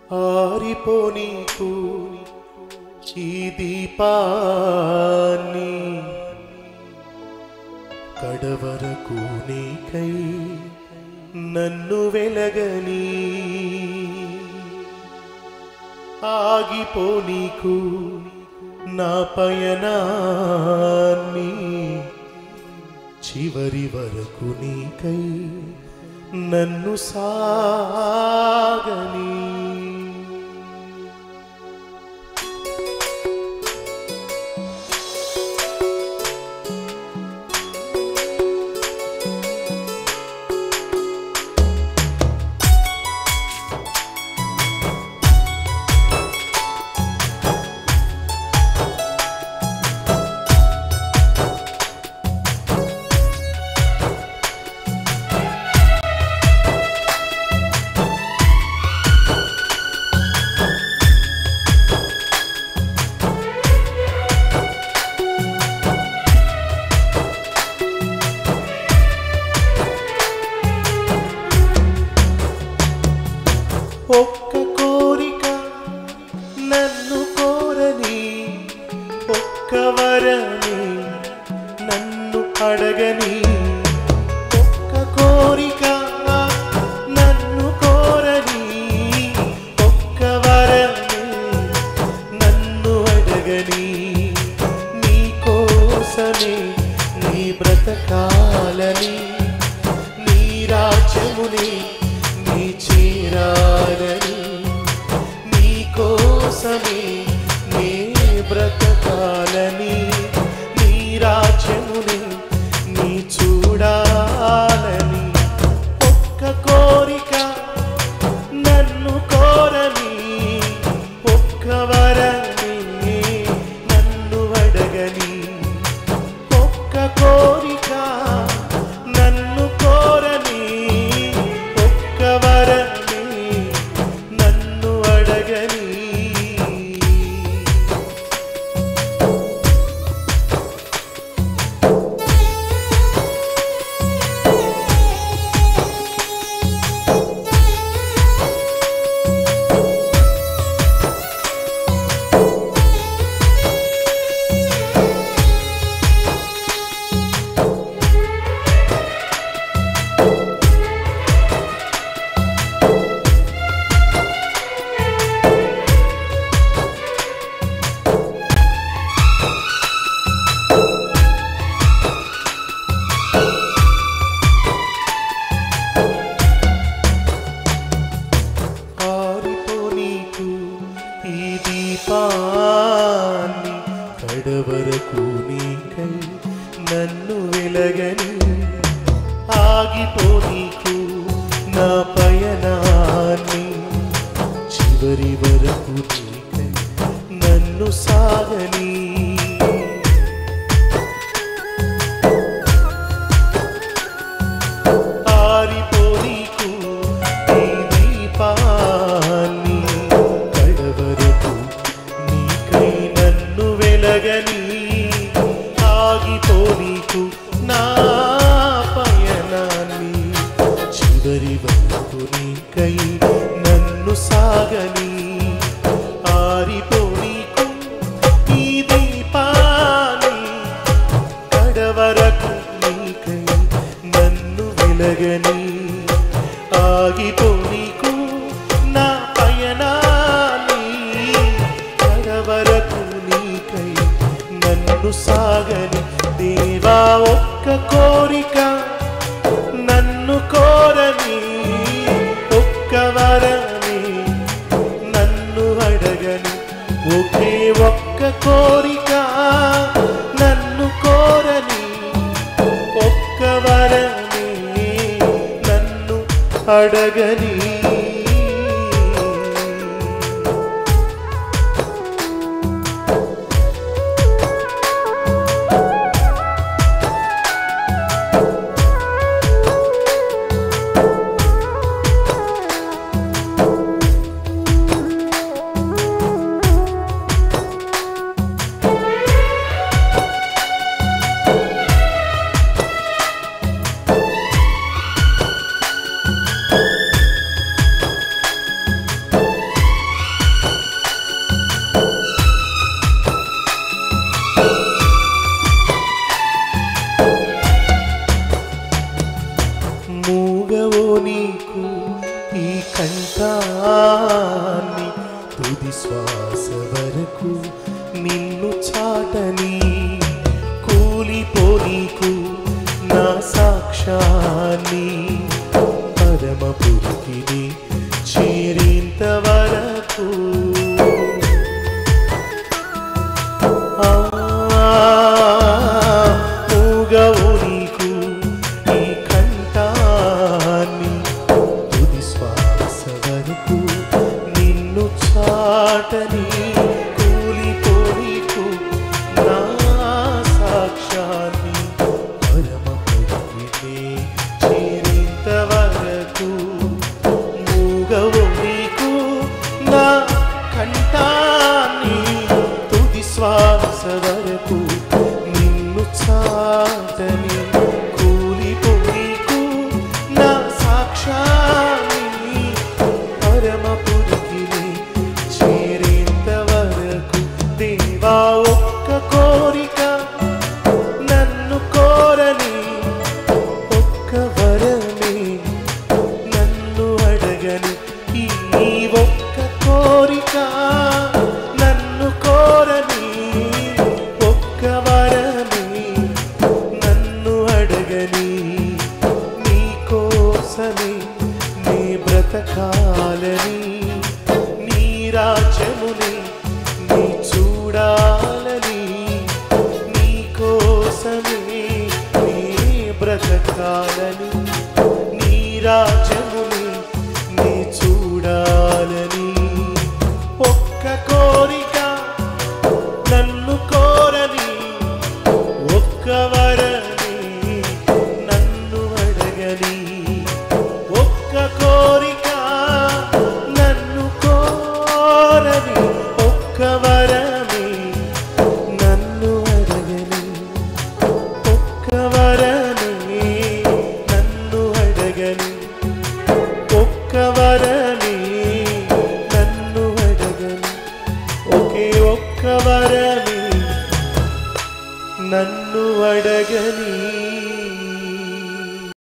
ఆరిపోనీకు ఈ దీపాన్ని కడవరకు నీకై నన్ను వెలగని ఆగిపోనీకు నా పయనాన్ని చివరి వరకు నీకై నన్ను సాగని ఒక్క కోరిక నన్ను కోరని ఒక్క వరని నన్ను అడగని ఒక్క కోరిక నన్ను కోరని ఒక్క వరని నన్ను అడగని నీ కోసమే నీ బ్రతకాలని నీ రాజ్యముని నీ చేరాలని నీ కోసమే నీ బ్రతకాలని నీ రాజ్యముని నీ చూడాలని ఒక్క కోరిక నన్ను కోరని ఒక్క వరని నన్ను అడగని ఒక్క కోరిక నన్ను కోరని ఒక్క వరని నన్ను అడగని ఆరిపోనీకు ఈ దీపాన్ని కడవరకు నీకై నన్ను వెలగని ఆగిపోనీకు నా పయనాన్ని చివరి వరకు నీకై నన్ను సాగని ఆరిపోనీకు ఈ దీపాన్ని కడవరకు నీకై నన్ను వెలగని ఆగిపోనీకు నా పయనాన్ని చివరి వరకు నీకై నన్ను సాగని ఆరిపోనీకు ఈ దీపాన్ని కడవరకు నీకై నన్ను వెలగని ఆగిపోనీకు నా పయనాన్ని కడవరకు నీకై నన్ను సాగని దేవా ఒక్క కోరిక నన్ను కోరని ఒక్క వరని నన్ను అడగని ఒకే ఒక్క కోరిక నన్ను కోరని ఒక్క వరని నన్ను అడగని కంఠాన్ని తుది శ్వాస వరకు నిన్ను చాటని కూలిపోనీకు నా సాక్ష్యాన్ని పరమపురికి చేరేంత వరకు మూగవు నీకు ఈ కంఠాన్ని తుది శ్వాస వరకు నిన్ను చాటని కూలిపోనీకు నా సాక్ష్యాన్ని పరమపురికి చేరేంత వరకు మూగవు నీకు నా కంఠాన్ని తుది శ్వాస వరకు నిన్ను చాటని కూలిపోనీకు నా సాక్ష్యాన్ని పరమపురికి చేరేంత వరకు దేవా ఒక్క కోరిక నన్ను కోరని ఒక్క వరమే నన్ను అడగని ఈ ఒక్క కోరిక నన్ను కోరని ఒక్క వరమే నన్ను అడగని నీ కోసమే నీ బ్రతకాలని నీ రాజ్యముని నీ చూడాలని నీ కోసమే నీ బ్రతకాలని